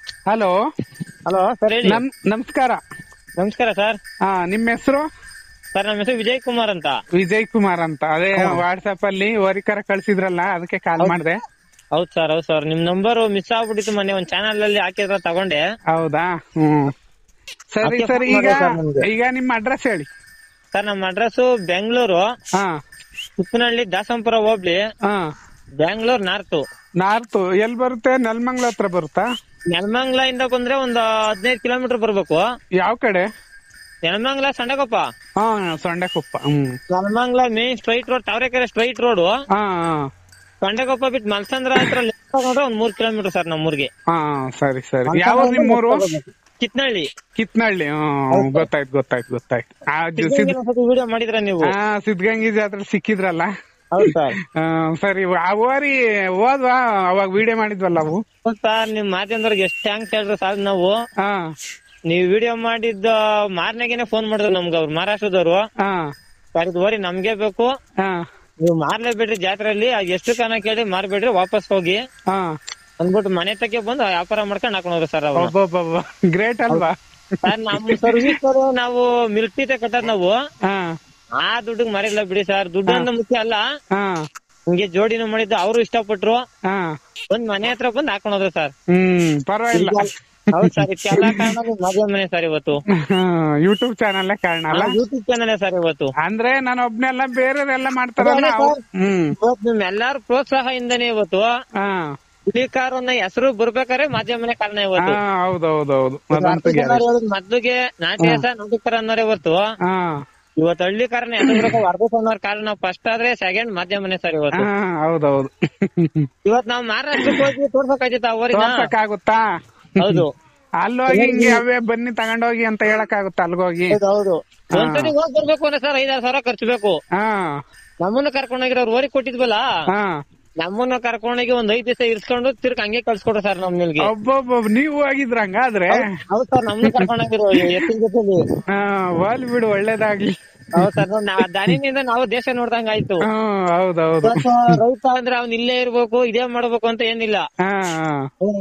Hello hello sir ಹೇಳಿ ನಮ್ ನಮಸ್ಕಾರ ನಮಸ್ಕಾರ ಸರ್ ಹಾ ನಿಮ್ಮ ಹೆಸರು ಸರ್ ನಮ್ಮ ಹೆಸರು ವಿಜಯ್ ಕುಮಾರ್ ಅಂತ ವಿಜಯ್ ಕುಮಾರ್ ಅಂತ ಅದೇ ವಾಟ್ಸ್ಆಪ್ ಅಲ್ಲಿ ವರಿಕರ ಕಳ್ಸಿದ್ರಲ್ಲ ಅದಕ್ಕೆ ಕಾಲ್ ಮಾಡ್ದೆ ಹೌದ್ ಸರ್ ಹೌದ್ ಸರ್ ನಿಮ್ ನಂಬರ್ ಮಿಸ್ ಆಗ್ಬಿಟ್ಟಿತ್ತು ಮೊನ್ನೆ ಒಂದ್ ಚಾನಲ್ ಅಲ್ಲಿ ಹಾಕಿದ್ರ ತಗೊಂಡೆ ಹೌದಾ ಹ್ಮ್ ಸರಿ ಅದಕ್ಕೆ ಸರಿ phone ಈಗ ಮಾಡಿದೆ sir ನಿಮ್ಗೆ. ಈಗ ನಿಮ್ಮ ಅಡ್ರೆಸ್ ಹೇಳಿ ಸರ್ ನಮ್ಮ ಅಡ್ರೆಸ್ ಬೆಂಗಳೂರು ಹಾ ಉಪ್ಪನಹಳ್ಳಿ ದಾಸಂಪುರ ಹೋಬ್ಳಿ ಹಾ ಬೆಂಗಳೂರು ನಾರ್ತ್ ನಾರ್ತ್ ಎಲ್ ಬರುತ್ತೆ ನೆಲಮಂಗ್ಲ ಹತ್ರ ಬರುತ್ತಾ ನೆಲಮಂಗ್ಲ ಇಂದ ಬಂದ್ರೆ ಒಂದ್ ಹದಿನೈದು ಕಿಲೋಮೀಟರ್ ಬರ್ಬೇಕು ಯಾವ ಕಡೆ ನೆಲಮಂಗ್ಲ ಸಂಡಕೊಪ್ಪ ಹಾ ಸೊಂಡೆಕೊಪ್ಪ ಹ್ಮ್ Nelamangala main straight road Tavarekere straight road ಹಾ ಹಾ ಸಂಡಕೊಪ್ಪ ಬಿಟ್ಟು ಮಲ್ಸಂದ್ರ ಹತ್ರ left ತಗೊಂಡ್ರೆ ಒಂದ್ ಮೂರ್ ಕಿಲೋಮೀಟರ್ ಸರ್ ನಮ್ಮೂರ್ಗೆ ಹಾ ಸರಿ ಸರಿ ಯಾವ ನಿಮ್ಮೂರು ಕಿತ್ನಳ್ಳಿ ಕಿತ್ನಳ್ಳಿ ಹ್ಮ್ ಗೊತ್ತಾಯ್ತು ಗೊತ್ತಾಯ್ತು ಗೊತ್ತಾಯ್ತು ಆ ಜ- ಸಿದ್- ವಿಡಿಯೋ ಮಾಡಿದ್ರ ನೀವು ಆ ಸಿದ್ಧಗಂಗಿ ಜಾತ್ರೆ ಸಿಕ್ಕಿದ್ರಲ್ಲ ಹೌದ್ ಸರ್ ಆ, ಸರಿ ಆ ಓರಿ ಹೋದ್ವಾ ಅವಾಗ ವಿಡಿಯೋ ಮಾಡಿದ್ವಲ್ಲ ಅವು ಸರ್ ನಿಮ್ ಮಾಧ್ಯಮದವ್ರಿಗೆ ಎಷ್ಟ್ ಥ್ಯಾಂಕ್ಸ್ ಹೇಳ್ರಿ ಸರ್ ನಾವು ಹಾ ನೀವ್ ವಿಡಿಯೋ ಮಾಡಿದ್ದ ಮಾರನೆಗೆನೆ ಫೋನ್ ಮಾಡಿದ್ರು ನಮ್ಗೆ ಅವ್ರು ಮಹಾರಾಷ್ಟ್ರದವ್ರು ಹಾ ಸರ್ ಇದು ಓರಿ ನಮ್ಗೆ ಬೇಕು ಹಾ ನೀವು ಮಾರ್ಲೇಬೇಡ್ರಿ ಜಾತ್ರೆಯಲ್ಲಿ ಅದ್ ಎಷ್ಟು ಕನ ಕೇಳಿ ಮಾರ್ಬೇಡ್ರಿ ವಾಪಸ್ ಹೋಗಿ ಹಾ ಅಂದ್ಬಿಟ್ಟು ಮನೆ ತಕ್ಕೆ ಬಂದು ವ್ಯಾಪಾರ ಮಾಡ್ಕೊಂಡ್ ಹಾಕೊಂಡ್ರು ಸರ್ ಅವ್ರು ಒಬ್ಬೊಬ್ಬ ಗ್ರೇಟ್ ಅಲ್ವಾ ಸರ್ ನಮ್ಮ ಸರ್ವಿಸ್ ನಾವು ಮಿಲ್ಟ್ರಿ ಕಟ್ಟದ್ ನಾವು ಹಾ ಆ ದುಡ್ಡಿಗೆ ಮರಿಲ್ಲ ಬಿಡಿ ಸರ್ ದುಡ್ಡು ಅಂತ ಮುಖ್ಯ ಅಲ್ಲ ಹಾ ಹಿಂಗೆ ಜೋಡಿನ ಮಾಡಿದ್ದು ಅವರು ಇಷ್ಟಪಟ್ರು ಹಾ ಒಂದ್ ಮನೆ ಹತ್ರ ಬಂದು ಹಾಕೊಂಡ್ರು ಸರ್ ಹ್ಮ್ ಪರವಾಗಿಲ್ಲ ಹೌದ್ ಸರ್ ಇದಕ್ಕೆಲ್ಲ ಕಾರಣ ನಿಮ್ ಮದುವೆ ಮನೆ ಸರ್ ಇವತ್ತು ಯೂಟ್ಯೂಬ್ ಚಾನಲ್ ಕಾರಣ ಅಲ್ಲ ಯೂಟ್ಯೂಬ್ ಚಾನಲ್ ಸರ್ ಇವತ್ತು ಅಂದ್ರೆ ನಾನು ಒಬ್ನೆಲ್ಲ ಬೇರೆಯವರೆಲ್ಲ ಮಾಡ್ತಾರಲ್ಲ ಅದೇ ಅವ್ರು- ಹ್ಮ್ ಇವತ್ತು ನಿಮ್ ಎಲ್ಲಾರ ಪ್ರೋತ್ಸಾಹದಿಂದನೇ ಇವತ್ತು ಹಾ ಹುಲಿ ಕಾರನ್ನ ಹೆಸರು ಬರ್ಬೇಕಾದ್ರೆ ಮಾಧ್ಯಮನೇ ಕಾರಣ ಹಾ ಇವತ್ತು ಹೌದೌದೌದು ಅದಂತೂ ಗ್ಯಾರಂಟಿ. ಮೊದ್ಲಿಗೆ ನಾಟಿ ಹೆಸ ನಾಟಿಕರ ಅನ್ನೋರೇ ಇವತ್ತು ಹಾ ಇವತ್ತು ಹಳ್ಳಿ ಕಾರಣ ಹೆಸರು ವರ್ಧಸ್ ಅನ್ನೋರ್ ಕಾರಣ ನಾವು ಫಸ್ಟ್ ಆದ್ರೆ ಸೆಕೆಂಡ್ ಮಾಧ್ಯಮನೇ ಸರ್ ಇವತ್ತು ಹಾ ಹೌದೌದು ಇವತ್ ನಾವ್ ಮಹಾರಾಷ್ಟ್ರಕ್ಕೆ ಹೋಗಿ ತೋರ್ಸಕ್ಕಾಯ್ತಿತ್ತ ಅವರಿನ ತೋರ್ಸಕ್ಕಾಗುತ್ತಾ ಹೌದು ಅಲ್ಲೋಗಿ ಹಿಂಗೆ ಅವೇ ಬನ್ನಿ ತಗೊಂಡೋಗಿ ಅಂತ ಹೇಳಕ್ಕಾಗುತ್ತಾ ಅಲ್ಗೋಗಿ ಹೌದು ಹೌದು ಒಂದ್ಸತಿ ಹೋಗ್ ಬರ್ಬೇಕು ಅಂದ್ರೆ ಸರ್ ಐದಾರು ಸಾವಿರ ಖರ್ಚು ಬೇಕು ಹಾ ನಮ್ಮನ್ನ ಕರ್ಕೊಂಡೋಗಿರೋರು ಓರಿ ಕೊಟ್ಟಿದ್ವಲ್ಲ ಹಾ ನಮ್ಮನ್ನ ಕರ್ಕೊಂಡೋಗಿ ಒಂದ್ ಐದ್ ದಿವಸ ಇರ್ಸ್ಕೊಂಡು ತಿರ್ಗ ಹಂಗೆ ಕಳ್ಸ್ಕೊಡ್ರಿ ಸರ್ ನಮ್ ನಿಲ್ಗೆ ಒಬ್ಬೊಬ್ಬ ನೀವು ಹೋಗಿದ್ರ ಹಂಗಾದ್ರೆ ಹೌದು ಸರ್ ನಮ್ಮನ್ನ ಕರ್ಕೊಂಡೋಗಿರೋ ಎತ್ತಿನ ಜೊತೆಲಿ ಹಾ ಹೋಗ್ಲಿ ಬಿಡು ಒಳ್ಳೇದಾಗ್ಲಿ ಹೌದು ಸರ್ ನಾವ್ ದಾರಿನಿಂದ ನಾವು ದೇಶ ನೋಡ್ದಂಗ ಆಯ್ತು ಹ್ಮ್ ಹೌದೌದು ಇವತ್ತು ರೈತ ಅಂದ್ರೆ ಅವ್ನ್ ಇಲ್ಲೇ ಇರ್ಬೇಕು ಇದೇ ಮಾಡ್ಬೇಕು ಅಂತ ಏನಿಲ್ಲ ಹಾ ಹಾ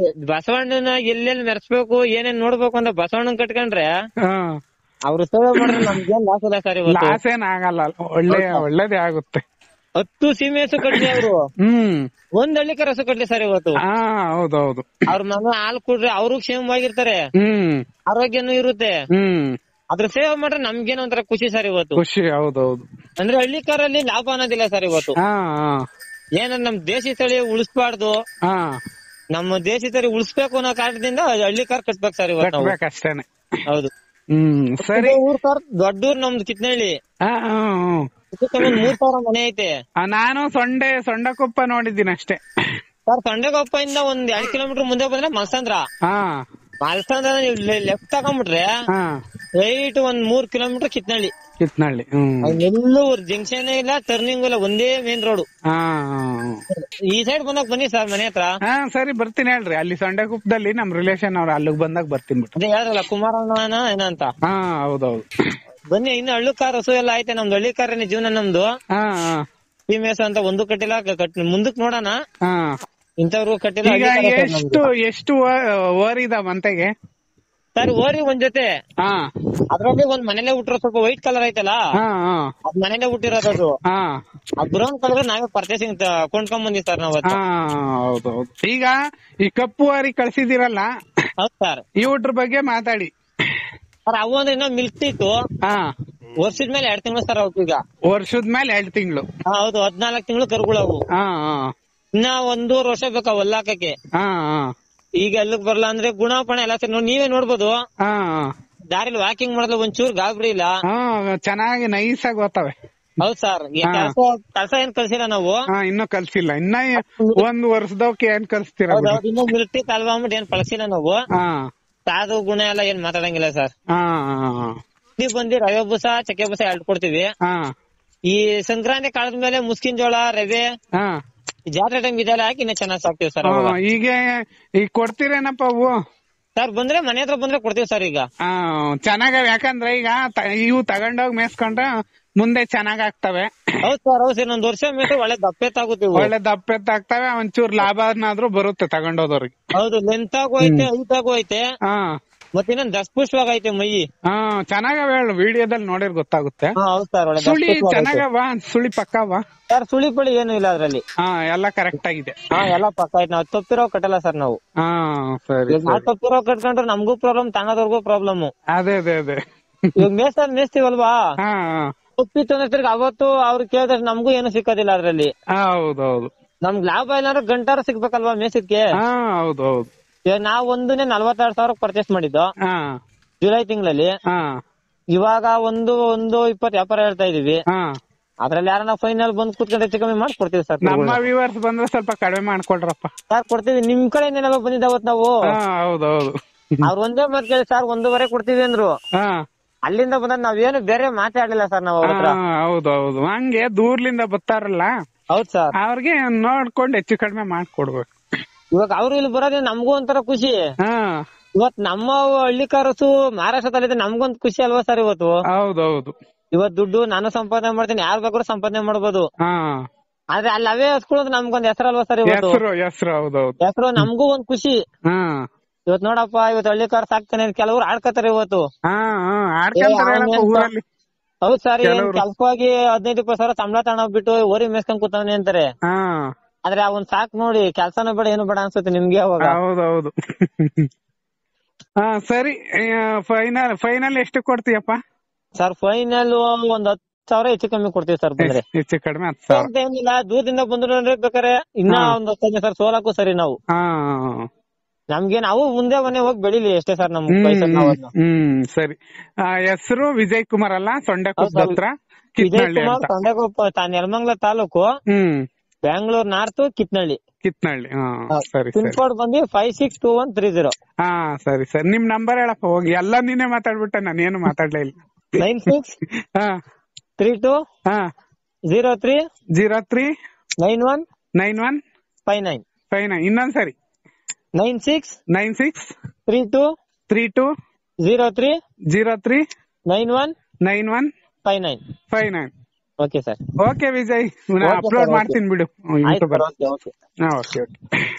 ಬಸವಣ್ಣನ ಎಲ್ಲೆಲ್ಲಿ ಮೆರೆಸ್ಬೇಕು ಏನೇನ್ ನೋಡ್ಬೇಕು ಅಂತ ಬಸವಣ್ಣನ್ ಕಟ್ಕೊಂಡ್ರೆ ಹಾ ಅವ್ರು ಸೇವೆ ಮಾಡಿದ್ರೆ ನಮ್ಗೇನ್ ಲಾಸ್ ಇಲ್ಲ ಸರ್ ಇವತ್ತು ಲಾಸ್ ಏನ್ ಆಗಲ್ಲ ಒಳ್ಳೆ ಒಳ್ಳೇದೇ ಆಗುತ್ತೆ ಹತ್ತು ಸೀಮೆ ಹಸು ಕಟ್ಲಿ ಅವರು ಹ್ಮ್ ಒಂದ್ ಹಳ್ಳಿ ಕರಸು ಕಟ್ಲಿ ಸರ್ ಇವತ್ತು ಹಾ ಹೌದೌದು ಅವ್ರ ಮಗ ಹಾಲು ಕುಡ್ರೆ ಅವರು ಕ್ಷೇಮವಾಗಿರ್ತಾರೆ ಹ್ಮ್ ಆರೋಗ್ಯನೂ ಇರುತ್ತೆ ಹ್ಮ್ ಅದ್ರ ಸೇವೆ ಮಾಡ್ರೆ ನಮ್ಗೇನೋ ಒಂಥರ ಖುಷಿ ಸರ್ ಇವತ್ತು ಖುಷಿ ಹೌದೌದು ಅಂದ್ರೆ ಹಳ್ಳಿ ಕಾರಲ್ಲಿ ಲಾಭ ಅನ್ನೋದಿಲ್ಲ ಸರ್ ಇವತ್ತು ಹಾ ಹಾ ಏನಂದ್ರೆ ನಮ್ ದೇಶಿ ತಳಿ ಉಳಿಸ್ಬಾರ್ದು ಹಾ ನಮ್ಮ ದೇಶಿ ತಳಿ ಉಳಿಸ್ಬೇಕು ಅನ್ನೋ ಕಾರಣದಿಂದ ಹಳ್ಳಿ ಕಾರ್ ಕಟ್ಬೇಕು ಸರ್ ಇವತ್ತು ನಾವು ಕಟ್ಬೇಕಷ್ಟೇನೆ ಹೌದು ಹ್ಮ್ ಸರಿ ಊರ್ ಸರ್ ದೊಡ್ಡ ಊರ್ ನಮ್ದು ಕಿತ್ನಳ್ಳಿ ಹಾ ಹಾ ಹ್ಮ್. ಇದಕ್ಕೆ ಒಂದ್ ಮೂರ್ ಸಾವಿರ ಮನೆ ಐತೆ ಆ, ನಾನು ಸೊಂಡೆ ಸೊಂಡಕೊಪ್ಪ ನೋಡಿದ್ದೀನಿ ಅಷ್ಟೇ ಸರ್ ಸಂಡೆಗೊಪ್ಪ ಇಂದ ಒಂದ್ ಎರಡ್ ಕಿಲೋಮೀಟರ್ ಮುಂದೆ ಬಂದ್ರೆ ಮಲ್ಸಂದ್ರ ಹಾ ಮಲ್ಸಂದ್ರ ನೀವು ಲೆಫ್ಟ್ ತಗೊಂಡ್ಬಿಟ್ರೆ ಹಾ ರೈಟ್ ಒಂದ್ ಮೂರ್ ಕಿಲೋಮೀಟರ್ ಕಿತ್ನಳ್ಳಿ ಕಿತ್ನಳ್ಳಿ ಹ್ಮ್ ಎಲ್ಲೂ ಜಂಕ್ಷನ್ ಇಲ್ಲ ಟರ್ನಿಂಗ್ ಇಲ್ಲ ಒಂದೇ ಮೇನ್ ರೋಡ್ ಹಾ ಈ ಸೈಡ್ ಬಂದಾಗ ಬನ್ನಿ ಸರ್ ಮನೆ ಹತ್ರ ಹಾ ಸರಿ ಬರ್ತೀನಿ ಹೇಳ್ರಿ ಅಲ್ಲಿ ಸೊಂಡೆಕೊಪ್ಪದಲ್ಲಿ ನಮ್ ರಿಲೇಷನ್ ಅವ್ರ ಅಲ್ಲಿಗ್ ಬಂದಾಗ ಬರ್ತೀನಿ ಬಿಟ್ಟು ಅದೇ ಹೇಳಿದ್ರಲ್ಲ ಕುಮಾರಣ್ಣ ಏನಂತ ಹಾ ಹೌದೌದು ಬನ್ನಿ ಇನ್ನು ಹಳ್ಳು ಕಾರ್ ಹಸು ಎಲ್ಲ ಐತೆ ನಮ್ದು ಹಳ್ಳಿ ಕಾರನೇ ಜೀವನ ನಮ್ದು ಹಾ ಹಾ ಫೀಮೇಸ್ ಅಂತ ಒಂದು ಕಟ್ಟಿಲ್ಲ ಕಟ್ ಮುಂದಕ್ ನೋಡೋಣ ಹಾ ಇಂಥವ್ರು ಕಟ್ಟಿಲ್ಲ ಈಗ ಹಳ್ಳಿ ಕಾರ ಸರ್ ಎಷ್ಟು ಎಷ್ಟು ಓವರ್ ಇದಾವ ಮಂತೆಗೆ ಸರ್ ಓರಿ ಒಂದ್ ಜೊತೆ ಹಾ ಅದ್ರಲ್ಲಿ ಒಂದ್ ಮನೇಲೆ ಹುಟ್ಟಿರೋ ಸ್ವಲ್ಪ ವೈಟ್ ಕಲರ್ ಐತಲ್ಲ ಹಾ ಹಾ ಅದ್ ಮನೇಲೆ ಹುಟ್ಟಿರೋದು ಅದು ಹಾ ಆ ಬ್ರೌನ್ ಕಲರ್ ನಾವೇ ಪರ್ಚೇಸಿಂಗ್ ಕೊಂಡ್ಕೊಂಡ್ ಬಂದಿವಿ ಸರ್ ನಾವ್ ಹಾ ಹೌದೌದು ಈಗ ಈ ಕಪ್ಪು ವಾರಿ ಕಳ್ಸಿದಿರಲ್ಲ ಹೌದ್ ಸರ್ ಇವ್ರ ಬಗ್ಗೆ ಮಾತಾಡಿ ಸರ್ ಅವು ಅಂದ್ರೆ ಇನ್ನೂ ಮಿಲ್ಕ್ ಇತ್ತು ಹಾ ವರ್ಷದ ಮೇಲೆ ಎರಡ್ ತಿಂಗಳು ಸರ್ ಅವತ್ತು ಈಗ ವರ್ಷದ ಮೇಲೆ ಎರಡ್ ತಿಂಗಳು ಹಾ, ಹೌದು ಹದ್ನಾಲ್ಕು ತಿಂಗಳು ಕರುಗಳು ಅವು ಹಾ ಹಾ ಇನ್ನ ಒಂದೂವರೆ ವರ್ಷ ಬೇಕಾ ಹೊಲ್ಲಾಕಕ್ಕೆ ಹಾ ಹಾ ಈಗ ಎಲ್ಲಿಗ್ ಬರಲ್ಲ ಅಂದ್ರೆ ಗುಣಪಣ ಎಲ್ಲ ಸರಿ ನೋಡಿ ನೀವೇ ನೋಡ್ಬೋದು ಹಾ ದಾರಿಲಿ ವಾಕಿಂಗ್ ಮಾಡಿದ್ರೆ ಒಂಚೂರ್ ಗಾಬರಿ ಇಲ್ಲ ಹಾ ಚೆನ್ನಾಗಿ ನೈಸ್ ಆಗಿ ಓದ್ತವೆ ಹೌದ್ ಸರ್ ಹಾ. ಕೆಲಸ ಕೆಲಸ ಏನ್ ಕಳ್ಸಿಲ್ಲ ನಾವು ಹಾ ಇನ್ನೂ ಕಲ್ಸಿಲ್ಲ ಇನ್ನ ಒಂದ್ ವರ್ಷದವಕ್ಕೆ ಏನ್ ಕಲ್ಸ್ತೀರ ಹೌದ್ ಬಿಡಿ. ಹೌದ್ ಇನ್ನು ಮಿಲ್ಟಿ ತಲ್ವಾ ಅಂದ್ಬಿಟ್ಟು ಏನ್ ಕಳ್ಸಿಲ್ಲ ನಾವು ಹಾ ಸಾಧು ಗುಣ ಎಲ್ಲ ಏನ್ ಮಾತಾಡಂಗಿಲ್ಲ ಸರ್ ಹಾ ಹಾ ನೀವು ಬಂದಿ ರವೆ ಬೂಸ ಚಕ್ಕೆ ಬೂಸ ಎರಡು ಕೊಡ್ತೀವಿ ಹಾ ಈ ಸಂಕ್ರಾಂತಿ ಕಾಲದ ಮೇಲೆ ಮುಸ್ಕಿನ್ ಜೋಳ ರವೆ ಹಾ ಈ ಜಾತ್ರೆ ಟೈಮ್ ಇದೆಲ್ಲ ಹಾಕಿ ಇನ್ನ ಚೆನ್ನಾಗ್ ಸಾಕ್ತಿವಿ ಸರ್ ಹಾ, ಈಗ ಈಗ ಕೊಡ್ತೀರೇನಪ್ಪ ಅವು ಸರ್ ಬಂದ್ರೆ ಮನೆ ಹತ್ರ ಬಂದ್ರೆ ಕೊಡ್ತೀವಿ ಸರ್ ಈಗ ಆ ಚೆನ್ನಾಗ ಯಾಕಂದ್ರೆ ಈಗ ತ- ಇವು ತಗೊಂಡೋಗ್ ಮೇಸ್ಕೊಂಡ್ರೆ ಮುಂದೆ ಚೆನ್ನಾಗ್ ಆಗ್ತವೆ ಹೌದ್ ಸರ್ ಹೌದ್ ಸರ್ ಇನ್ನೊಂದ್ ವರ್ಷ ಮೇಲೆ ಒಳ್ಳೆ ದಪ್ಪೆತ್ತಾಗುತ್ತೆ ಇವು ಒಳ್ಳೆ ದಪ್ಪ ಎತ್ತಾಗ್ತವೆ ಒಂಚೂರ್ ಲಾಭನಾದ್ರೂ ಬರುತ್ತೆ ತಗೊಂಡೋದವ್ರಿಗೆ ಹೌದು ಲೆಂತ್ ಆಗು ಐತೆ ಹೈಟ್ ಆಗು ಐತೆ ಹಾ ಮತ್ತೆ ಇನ್ನೊಂದ್ ದಸ್ಪುಷ್ಟವಾಗಿ ಐತೆ ಮೈ ಹಾ ಚೆನ್ನಾಗವ ಹೇಳು ವಿಡಿಯೋದಲ್ಲಿ ನೋಡಿರ್ ಗೊತ್ತಾಗುತ್ತೆ ಹಾ ಹೌದ್ ಸರ್ ಒಳ್ಳೆ ಸುಳಿ ಚೆನ್ನಾಗವ ಸುಳಿ ಪಕ್ಕವ ಸರ್ ಸುಳಿ ಪಳಿ ಏನು ಇಲ್ಲ ಅದ್ರಲ್ಲಿ ಹಾ ಎಲ್ಲ ಕರೆಕ್ಟ್ ಆಗಿದೆ ಹಾ ಎಲ್ಲ ಪಕ್ಕ ಐತೆ ನಾವ್ ತಪ್ಪಿರೋ ಕಟ್ಟಲ್ಲ ಸರ್ ನಾವು ಹಾ ಸರಿ ಇವಾಗ ನಾವ್ ತಪ್ಪಿರೋ ಕಟ್ಕೊಂಡ್ರೆ ನಮಗೂ ಪ್ರಾಬ್ಲಮ್ ತನ್ನೋದವ್ರಿಗೂ ಪ್ರಾಬ್ಲಮ್ ಅದೇ ಅದೇ ಅದೇ ಇವಾಗ ಮೇಯ್ಸಲ್ ಮೇಯ್ಸ್ತೀವಲ್ವಾ ಹಾ ಹಾ. ತಪ್ಪಿತ್ತು ಅಂದ್ರೆ ತಿರ್ಗಿ ಅವತ್ತು ಅವ್ರು ಕೇಳಿದ್ರೆ ನಮಗೂ ಏನು ಸಿಕ್ಕೋದಿಲ್ಲ ಅದ್ರಲ್ಲಿ ಹಾ ಹೌದೌದು ನಮ್ಗ್ ಲಾಭ ಇಲ್ಲ ಅಂದ್ರೆ ಗಂಟಾರ ಸಿಗ್ಬೇಕಲ್ವಾ ಮೇಯ್ಸಿದ್ಕೆ ಹಾ ಹೌದು ಹೌದು ಇವಾಗ ನಾವ್ ಒಂದನೇ ನಲ್ವತ್ತಾರು ಸಾವಿರ ಪರ್ಚೇಸ್ ಮಾಡಿದ್ದು ಹಾ ಜುಲೈ ತಿಂಗಳಲ್ಲಿ ಹಾ ಇವಾಗ ಒಂದು ಒಂದು ಇಪ್ಪತ್ತು ವ್ಯಾಪಾರ ಹೇಳ್ತಾ ಇದೀವಿ ಹಾ ಅದ್ರಲ್ಲಿ ಯಾರನ್ನ ಫೈನಲ್ ಬಂದ್ ಕೂತ್ಕೊಂಡು ಹೆಚ್ಚು ಕಮ್ಮಿ ಮಾಡ್ಕೊಡ್ತೀವಿ ಸರ್ ನಮ್ಮ ವ್ಯೂವರ್ಸ್ ಬಂದ್ರೆ ಸ್ವಲ್ಪ ಕಡಿಮೆ ಮಾಡ್ಕೊಡ್ರಪ್ಪ ಸರ್ ಕೊಡ್ತೀವಿ ನಿಮ್ ಕಡೆ ಏನೆಲ್ಲ ಬಂದಿದ್ದ ಅವತ್ ನಾವು ಹಾ ಹೌದೌದು ಅವ್ರ ಒಂದೇ ಮಾತ್ ಕೇಳಿ ಸರ್ ಒಂದೂವರೆ ಕೊಡ್ತೀವಿ ಅಂದ್ರು ಹಾ ಅಲ್ಲಿಂದ ಬಂದ ನಾವೇನು ಬೇರೆ ಮಾತಾಡ್ಲಿಲ್ಲ ಸರ್ ನಾವ್ ಅವ್ರ ಹತ್ರ ಹಾ, ಹೌದು ಹೌದು ಹಂಗೆ ದೂರ್ಲಿಂದ ಬರ್ತಾರಲ್ಲ ಹೌದ್ ಸರ್ ಅವ್ರಿಗೆ ನೋಡ್ಕೊಂಡು ಹೆಚ್ಚು ಕಡಿಮೆ ಮಾಡ್ಕೊಡ್ಬೇಕು ಇವಾಗ ಅವ್ರು ಇಲ್ಲಿ ಬರೋದೇ ನಮಗೂ ಒಂಥರ ಖುಷಿ ಹಾ ಇವತ್ ನಮ್ಮ ಹಳ್ಳಿ ಕಾರಸು ಮಹಾರಾಷ್ಟ್ರದಲ್ಲಿದೆ ನಮ್ಗೊಂದ್ ಖುಷಿ ಅಲ್ವಾ ಸರ್ ಇವತ್ತು ಹೌದೌದು ಇವತ್ ದುಡ್ಡು ನಾನು ಸಂಪಾದನೆ ಮಾಡ್ತೀನಿ ಯಾರ್ ಬೇಕಾದ್ರೂ ಸಂಪಾದನೆ ಮಾಡ್ಬೋದು ಹಾ ಆದ್ರೆ ಅಲ್ಲಿ ಅವೇ ಹಸ್ಕೊಳ್ಳೋದು ನಮ್ಗೊಂದ್ ಹೆಸರಲ್ವಾ ಸರ್ ಇವತ್ತು ಹೆಸರು ಹೆಸರು ಹೌದೌದು ಹೆಸರು ನಮಗೂ ಒಂದ್ ಖುಷಿ ಹಾ ಇವತ್ ನೋಡಪ್ಪ ಇವತ್ತು ಹಳ್ಳಿ ಕಾರ್ ಸಾಕ್ತಾನೆ ಅಂತ ಕೆಲವ್ರು ಆಡ್ಕತಾರೆ ಇವತ್ತು ಹಾ ಹಾ ಆಡ್ಕೊಂತಾರೆ ಏ, ಹೇಳಪ್ಪ ಅವ್ನು ಊರಲ್ಲಿ ಹೌದ್ ಸರ್ ಏನ್ ಕೆಲವ್ರು. ಕೆಲ್ಸವಾಗಿ ಹದಿನೈದು ಇಪ್ಪತ್ತು ಸಾವಿರ ಸಂಬಳ ತಗೊಂಡೋಗ್ಬಿಟ್ಟು ಓರಿ ಮೇಸ್ಕೊಂಡ್ ಕೂತವನೆ ಅಂತಾರೆ ಹಾ ಆದ್ರೆ ಅವನ್ ಸಾಕ್ ನೋಡಿ ಕೆಲ್ಸನೂ ಬೇಡ ಏನು ಬೇಡ ಅನ್ಸುತ್ತೆ ನಿಮ್ಗೆ ಅವಾಗ ಹೌದೌದು ಹಾ ಸರಿ ಫೈನಲ್ ಫೈನಲ್ ಎಷ್ಟು ಕೊಡ್ತೀಯಪ್ಪ ಸರ್ ಫೈನಲ್ ಒಂದ್ ಹತ್ತು ಸಾವಿರ ಹೆಚ್ಚು ಕಮ್ಮಿ ಕೊಡ್ತೀವಿ ಸರ್ ಬಂದ್ರೆ ಹೆಚ್ಚು ಕಡಿಮೆ ಹತ್ತು ಸಾವಿರ ಅಂತ ಏನಿಲ್ಲ ದೂರದಿಂದ ಬಂದ್ರು ಅಂದ್ರೆ ಬೇಕಾರೆ ಇನ್ನ ಹಾ. ಒಂದ್ ಹತ್ತು ಸರ್ ಸೋಲಾಕು ಸರಿ ನಾವು ಹಾ ನಮ್ಗೆ ನಾವು ಮುಂದೆ ಮನೆ ಹೋಗಿ ಬೆಳಿಲಿ ಎಷ್ಟೇ ಸರ್ ನಮ್ ಹ್ಮ್ ಪೈಸೆ ನಾವು ಅದ್ನ. ಹ್ಮ್ ಸರಿ ಹೆಸರು ವಿಜಯ್ ಕುಮಾರ್ ಅಲ್ಲ ಸೊಂಡೆಕುಪ್ಪದ ಹೌದು. ಹತ್ರ ವಿಜಯ್ ಕಿತ್ನಳ್ಳಿ ಕುಮಾರ್ ಅಂತ ತಂಡೆಗೊಪ್ಪ ತಾ ನೆಲಮಂಗ್ಲ ತಾಲೂಕು ಹ್ಮ್ ಬ್ಯಾಂಗ್ಳೂರ್ ನಾರ್ತ್ ಕಿತ್ನಳ್ಳಿ ಕಿತ್ನಳ್ಳಿ ಹಾ ಸರಿ ಪಿನ್ ಸರಿ ಕೋಡ್ ಬಂದು five six two one three zero ಹಾ ಸರಿ ಸರಿ ನಿಮ್ ನಂಬರ್ ಹೇಳಪ್ಪ ಹೋಗಿ ಎಲ್ಲ ನೀನೇ ಮಾತಾಡ್ಬಿಟ್ಟೆ ನಾನೇನು ಮಾತಾಡ್ಲೇ ಇಲ್ಲ ನೈನ್ ಸಿಕ್ಸ್ ಹಾ ತ್ರೀ ಟೂ ಹಾ zero three zero three nine one nine one five nine five nine ಇನ್ನೊಂದ್ ಸರಿ nine six nine six three two three two zero three zero three nine one nine one five nine five nine okay sir okay Vijay Okay, upload sir, okay. ಮಾಡ್ತೀನಿ ಬಿಡು ಆಯ್ತು YouTube sir okay okay ಹಾ okay okay